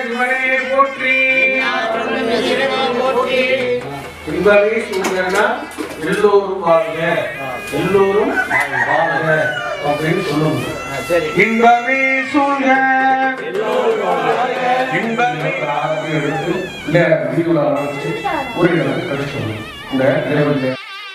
சிவனே போற்றி இன்பமே சூழ்கிறனா எல்லோரும் வாழ்க எல்லோரும் வாழ்க அப்படின்னு சொல்லணும் இன்பமே சூழ்க இன்பமே எடுத்து இந்த வீடியோல ஆரம்பிச்சு ஒரு இடத்துக்கு கழிச்சு சொல்லணும் இந்த நிலைமையில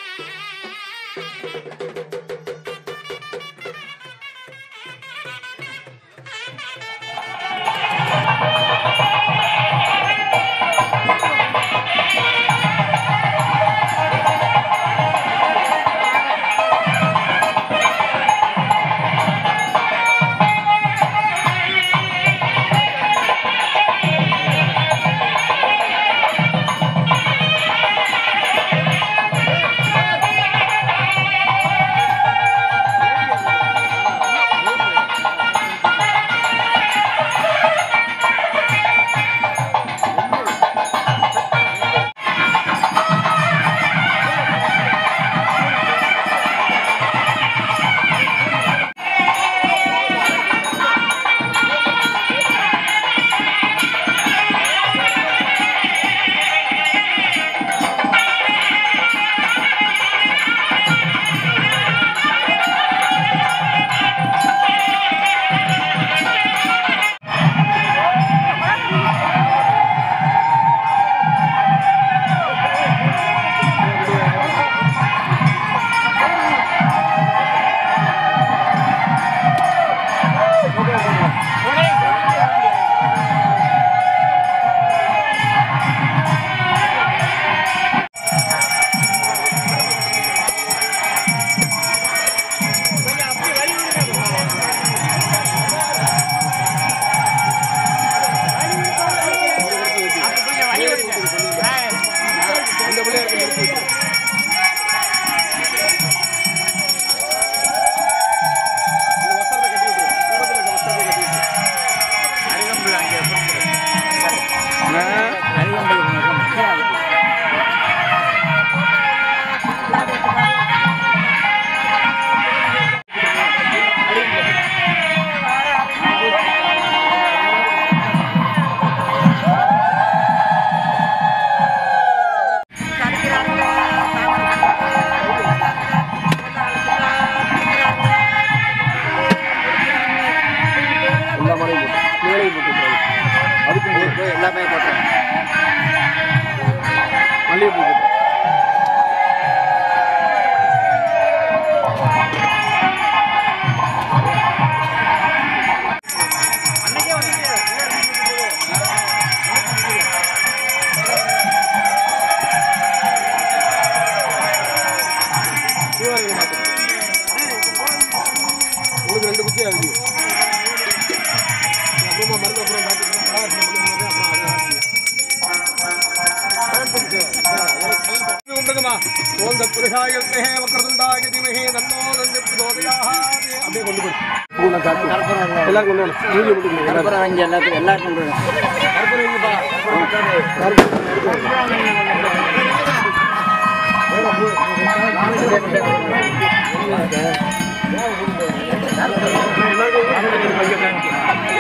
எல்லாமே போட்டேன் மல்லிகைப்பூ போட்டேன் உங்களுக்கு ரெண்டு குச்சியா இருக்கு அப்புறமா மருந்து அப்புறம் பார்த்துக்கலாம் அப்புறம் அது உண்டகமா ஓம் தத்புருஷாய வித்மஹே வக்ரதுண்டாய தீமஹி தன்னோ தந்தி பிரச்சோதயாத் அப்படியே கொண்டு போய் பூனை காட்டு எல்லாரும் கொண்டு வரணும் மூஞ்சி மட்டும் கொடுங்க. எல்லாரும். அப்புறம் இங்கே எல்லாத்துக்கும் எல்லாருக்கும் கொடுங்க. கற்பூரம் இங்கப்பா. கற்பூரம். எல்லாருக்கும்